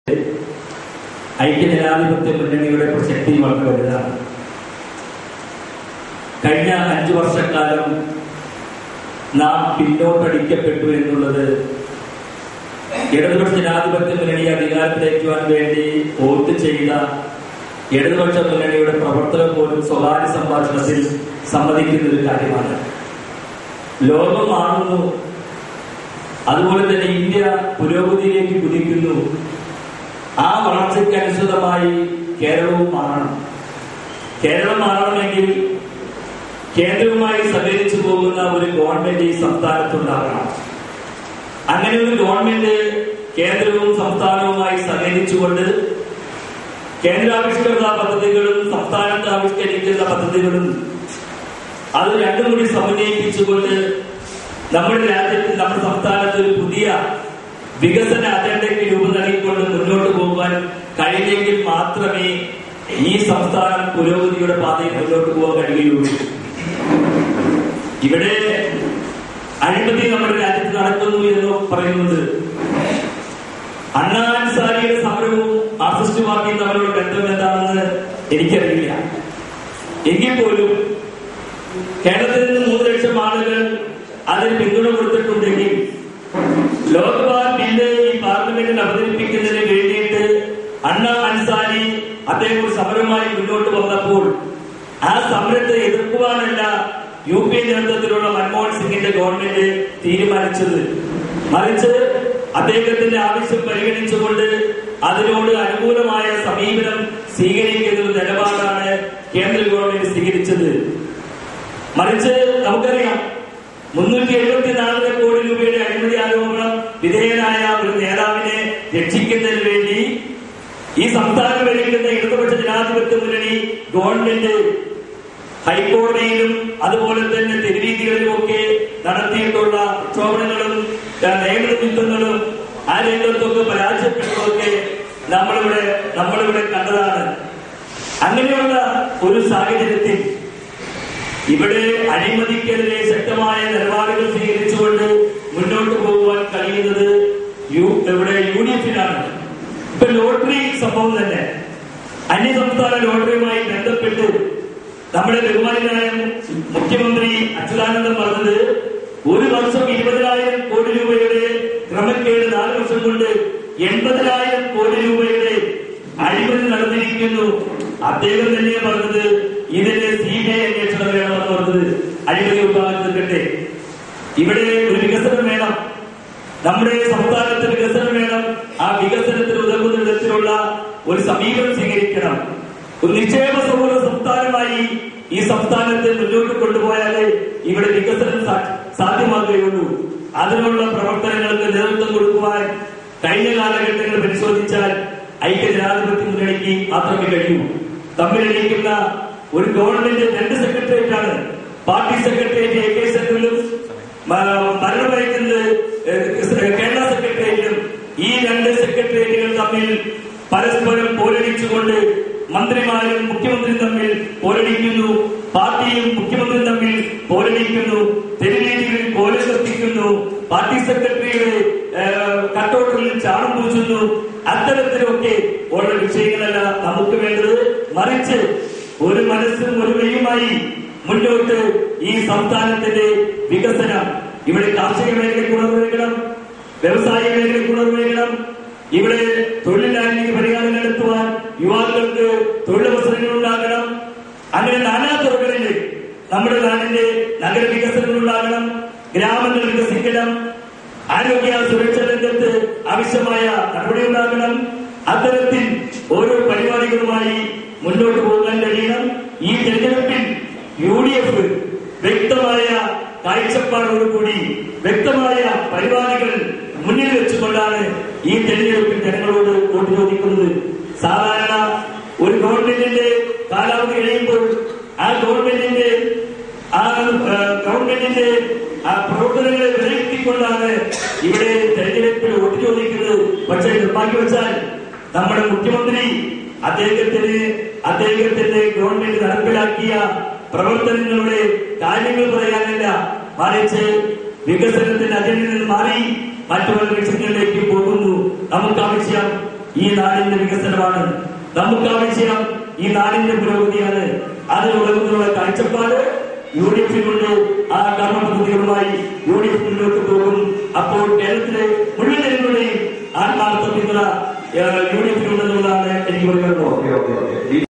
ഐക്യജനാധിപത്യ മുന്നണിയുടെ പ്രസക്തി വളരെ വലുതാണ് കഴിഞ്ഞ അഞ്ചു വർഷക്കാലം നാം പിന്നോട്ടടിക്കപ്പെട്ടു എന്നുള്ളത് ഇടതുപക്ഷ ജനാധിപത്യ മുന്നണി അധികാരത്തിലേക്കുവാൻ വേണ്ടി വോട്ട് ചെയ്ത ഇടതുപക്ഷ മുന്നണിയുടെ പ്രവർത്തകർ പോലും സ്വകാര്യ സംഭാഷണത്തിൽ സമ്മതിക്കുന്ന ഒരു കാര്യമാണ് ലോകം മാറുന്നു അതുപോലെ തന്നെ ഇന്ത്യ പുരോഗതിയിലേക്ക് കുതിക്കുന്നു ആ വളർച്ചയ്ക്ക് അനുസൃതമായി കേരളവും മാറണം കേരളം മാറണമെങ്കിൽ കേന്ദ്രവുമായി സഹകരിച്ചു പോകുന്ന ഒരു ഗവൺമെന്റ് ഈ സംസ്ഥാനത്തുണ്ടാകണം അങ്ങനെ ഒരു ഗവൺമെന്റ് കേന്ദ്രവും സംസ്ഥാനവുമായി സഹകരിച്ചുകൊണ്ട് കേന്ദ്രാവിഷ്കൃത പദ്ധതികളും സംസ്ഥാനത്ത് ആവിഷ്കരിക്കുന്ന പദ്ധതികളും അത് രണ്ടും കൂടി സമന്വയിപ്പിച്ചുകൊണ്ട് നമ്മുടെ രാജ്യത്ത് നമ്മുടെ സംസ്ഥാനത്ത് ഒരു പുതിയ വികസന അജണ്ടയ്ക്ക് രൂപം നൽകിക്കൊണ്ട് മുന്നോട്ട് പോകാൻ കഴിഞ്ഞെങ്കിൽ മാത്രമേ ഈ സംസ്ഥാനം പുരോഗതിയുടെ പാതയിൽ മുന്നോട്ട് പോകാൻ കഴിയുകയുള്ളൂ ഇവിടെ അഴിമതി നമ്മുടെ രാജ്യത്ത് നടക്കുന്നു എന്ന് പറയുന്നുണ്ട് അണ്ണാ അൻസാരിയുടെ സമരവും മാർക്സിസ്റ്റ് പാർട്ടിയും തമ്മിലുള്ള ബന്ധം എന്താണെന്ന് എനിക്കറിയില്ല എങ്കിൽ പോലും കേരളത്തിൽ നിന്ന് മൂന്ന് ലക്ഷം ആളുകൾ അതിന് പിന്തുണ കൊടുത്തിട്ടുണ്ടെങ്കിൽ ലോക്സഭാ ബില്ല് ഈ പാർലമെന്റിൽ അവതരിപ്പിക്കുന്നതിന് വേണ്ടിയിട്ട് അണ്ണാ അൻസാരി അദ്ദേഹം ഒരു സമരവുമായി മുന്നോട്ട് വന്നപ്പോൾ ആ സമരത്തെ എതിർക്കുവാനല്ല യു പി എ നേതൃത്വത്തിലുള്ള മൻമോഹൻ സിംഗിന്റെ ഗവൺമെന്റ് തീരുമാനിച്ചത് മറിച്ച് അദ്ദേഹത്തിന്റെ ആവശ്യം പരിഗണിച്ചുകൊണ്ട് അതിനോട് അനുകൂലമായ സമീപനം സ്വീകരിക്കുന്ന ഒരു നിലപാടാണ് കേന്ദ്ര ഗവൺമെന്റ് സ്വീകരിച്ചത് മറിച്ച് നമുക്കറിയാം മുന്നൂറ്റി എഴുപത്തിനാലര കോടി രൂപയുടെ അഴിമതി ആരോപണം വിധേയനായ ഒരു നേതാവിനെ രക്ഷിക്കുന്നതിന് വേണ്ടി ഈ സംസ്ഥാനം ഭരിക്കുന്ന ഇടതുപക്ഷ ജനാധിപത്യ മുന്നണി ഗവൺമെന്റ് ഹൈക്കോടതിയിലും അതുപോലെ തന്നെ തെരുവീതികളിലും ഒക്കെ നടത്തിയിട്ടുള്ള പ്രക്ഷോഭണങ്ങളും ആ, നിയമയുദ്ധങ്ങളും ആ രംഗത്തൊക്കെ പരാജയപ്പെട്ടതൊക്കെ നമ്മളിവിടെ നമ്മളിവിടെ കണ്ടതാണ് അങ്ങനെയുള്ള ഒരു സാഹചര്യത്തിൽ ഇവിടെ അഴിമതിക്കെതിരെ ശക്തമായ നിലപാടുകൾ സ്വീകരിച്ചുകൊണ്ട് മുന്നോട്ട് പോകുവാൻ കഴിയുന്നത് യു ഇവിടെ യു ഡി എഫിനാണ് ഇപ്പൊ ലോട്ടറി സംഭവം തന്നെ അന്യസംസ്ഥാന ലോട്ടറിയുമായി ബന്ധപ്പെട്ട് നമ്മുടെ ബഹുമാനായ മുഖ്യമന്ത്രി അച്യുതാനന്ദൻ പറഞ്ഞത് ഒരു വർഷം ഇരുപതിനായിരം കോടി രൂപയുടെ ക്രമക്കേട് നാല് വർഷം കൊണ്ട് എൺപതിനായിരം കോടി രൂപയുടെ അഴിമതി നടന്നിരിക്കുന്നു അദ്ദേഹം തന്നെ പറഞ്ഞത് ഇതിന് സി ബി ഐ അന്വേഷണം വേണമെന്ന് പറഞ്ഞത് അഴിമതി വിഭാഗത്തിൽക്കട്ടെ ഇവിടെ ഒരു വികസനം വേണം നമ്മുടെ സംസ്ഥാനത്ത് വികസനം വേണം ആ വികസനത്തിന് ഉതകുന്ന വിധത്തിലുള്ള ഒരു സമീപനം സ്വീകരിക്കണം ഒരു നിക്ഷേപ സൗഹൃദ സംസ്ഥാനമായി ഈ സംസ്ഥാനത്തെ മുന്നോട്ട് കൊണ്ടുപോയാലേ ഇവിടെ വികസനം സാ- സാധ്യമാകുകയുള്ളൂ അതിനുള്ള പ്രവർത്തനങ്ങൾക്ക് നേതൃത്വം കൊടുക്കുവാൻ കഴിഞ്ഞ കാലഘട്ടങ്ങൾ പരിശോധിച്ചാൽ ഐക്യജനാധിപത്യ മുന്നണിക്ക് മാത്രമേ കഴിയൂ തമ്മിലടിക്കുന്ന ഒരു ഗവൺമെന്റ് രണ്ട് സെക്രട്ടേറിയറ്റ് ആണ് പാർട്ടി സെക്രട്ടേറിയറ്റ് എ കെ സെന്ററിലും ഭരണം വഹിക്കുന്നത് ഏഹ്, കേരള സെക്രട്ടേറിയറ്റും ഈ രണ്ട് സെക്രട്ടേറിയറ്റുകൾ തമ്മിൽ പരസ്പരം പോരടിച്ചുകൊണ്ട് മന്ത്രിമാരും മുഖ്യമന്ത്രിയും തമ്മിൽ പോരടിക്കുന്നു പാർട്ടിയും മുഖ്യമന്ത്രിയും തമ്മിൽ പോരടിക്കുന്നു തെരുവീതികളിൽ കോല കത്തിക്കുന്നു പാർട്ടി സെക്രട്ടറിയുടെ ഏഹ്, കട്ടൗട്ടിൽ ചാണം പൂച്ചുന്നു അത്തരത്തിലൊക്കെ ഉള്ള വിഷയങ്ങളല്ല നമുക്ക് വേണ്ടത് മറിച്ച് ഒരു മനസ്സും ഒരു മെയ്യുമായി മുന്നോട്ട് ഈ സംസ്ഥാനത്തിന്റെ വികസനം ഇവിടെ കാർഷിക മേഖലയ്ക്ക് ഉണർവേകണം വ്യവസായ മേഖലയ്ക്ക് ഉണർവേകണം ഇവിടെ തൊഴിലില്ലായ്മയ്ക്ക് പരിഹാരം നടത്തുവാൻ യുവാക്കൾക്ക് തൊഴിലവസരങ്ങൾ ഉണ്ടാകണം അങ്ങനെ നാനാ തുറകളിൽ നമ്മുടെ നാടിന്റെ നഗര വികസനങ്ങൾ ഉണ്ടാകണം ഗ്രാമങ്ങൾ വികസിക്കണം ആരോഗ്യ സുരക്ഷ രംഗത്ത് ആവശ്യമായ നടപടി ഉണ്ടാകണം അത്തരത്തിൽ ഓരോ പരിപാടികളുമായി മുന്നോട്ട് പോകാൻ കഴിയണം ഈ തെരഞ്ഞെടുപ്പിൽ യു ഡി എഫ് വ്യക്തമായ കാഴ്ചപ്പാടോടുകൂടി വ്യക്തമായ പരിപാടികൾ മുന്നിൽ വെച്ചുകൊണ്ടാണ് ഈ തെരഞ്ഞെടുപ്പിൽ ജനങ്ങളോട് വോട്ട് ചോദിക്കുന്നത് സാധാരണ ഒരു ഗവൺമെന്റിന്റെ കാലാവധി കഴിയുമ്പോൾ ആ ഗവൺമെന്റിന്റെ ആ ആ, ഗവൺമെന്റിന്റെ ആ പ്രവർത്തനങ്ങളെ വിലയിരുത്തിക്കൊണ്ടാണ് ഇവിടെ തെരഞ്ഞെടുപ്പിൽ വോട്ട് ചോദിക്കുന്നത് പക്ഷേ നിർഭാഗ്യവശാൽ നമ്മുടെ മുഖ്യമന്ത്രി അദ്ദേഹത്തിന് അദ്ദേഹത്തിന്റെ ഗവൺമെന്റ് നടപ്പിലാക്കിയ പ്രവർത്തനങ്ങളുടെ കാര്യങ്ങൾ പറയാനല്ല മറിച്ച് വികസനത്തിന്റെ അജണ്ടയിൽ നിന്ന് മാറി മറ്റുള്ള ലക്ഷ്യങ്ങളിലേക്ക് പോകുന്നു നമുക്ക് ആവശ്യം ഈ നാടിന്റെ വികസനമാണ് നമുക്ക് ആവശ്യം ഈ നാടിന്റെ പുരോഗതിയാണ് അതിനുള്ളതിനുള്ള കാഴ്ചപ്പാട് യു ഡി എഫിനുണ്ട് ആ കർമ്മപദ്ധതികളുമായി യു ഡി എഫ് മുന്നോട്ട് പോകും അപ്പോൾ കേരളത്തിലെ മുഴുവൻ ജനങ്ങളുടെയും ആത്മാർത്ഥ പിന്തുണ യു ഡി എഫിനുണ്ടെന്നുള്ളതാണ് എനിക്ക് പറയാനുള്ളത് ഓക്കെ ഓക്കെ ഓക്കെ